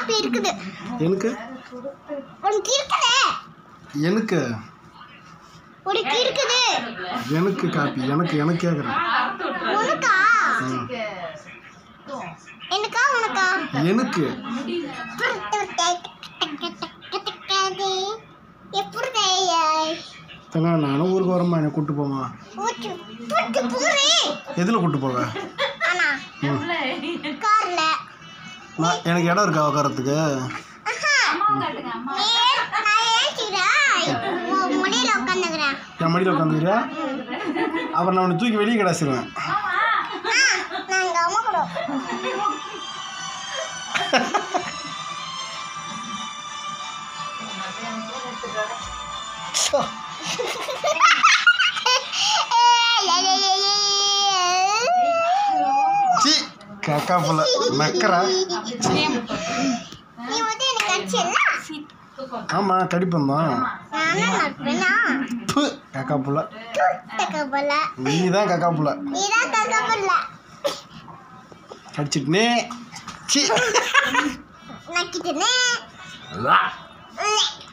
Copy இருக்குது எனக்கு உனக்கு இருக்குதே எனக்கு உனக்கு இருக்குது எனக்கு காப்பி எனக்கு எனக்கு கேட்குறேன் உனக்கா எனக்கா உனக்கா எனக்கு எப்படி தங்க நானும் ஊருக்கு வரமா என்னை கூட்டு போமா ஊச்சு புட்டு பூரி எதில் கூட்டு போவ ஆனா ம். கார்ல நான் எனக்கு இடம் இருக்கா உட்காரத்துக்கு நான் ஏற்றிக்கிறேன் முடியல உட்காந்துக்கிறேன் என் மடியில் உட்காந்துக்கிறியா அப்புறம் நான் உன்னை தூக்கி வெளியே கிடாசிடுவேன் நான் எங்கள் அம்மா கூட சி காக்கா புள்ள நக்கறா நீ வந்து எனக்கு அடிச்சல ஆமாம் கடிப்பம் தான் நானும் நட்பேனா ப்பு, காக்கா புள்ள தக்கப்பல நீ தான் காக்கா புள்ள நீதான் தக்கப்பல கடிச்சிட்டுனே சி நக்கிட்டுனே லா. உம்.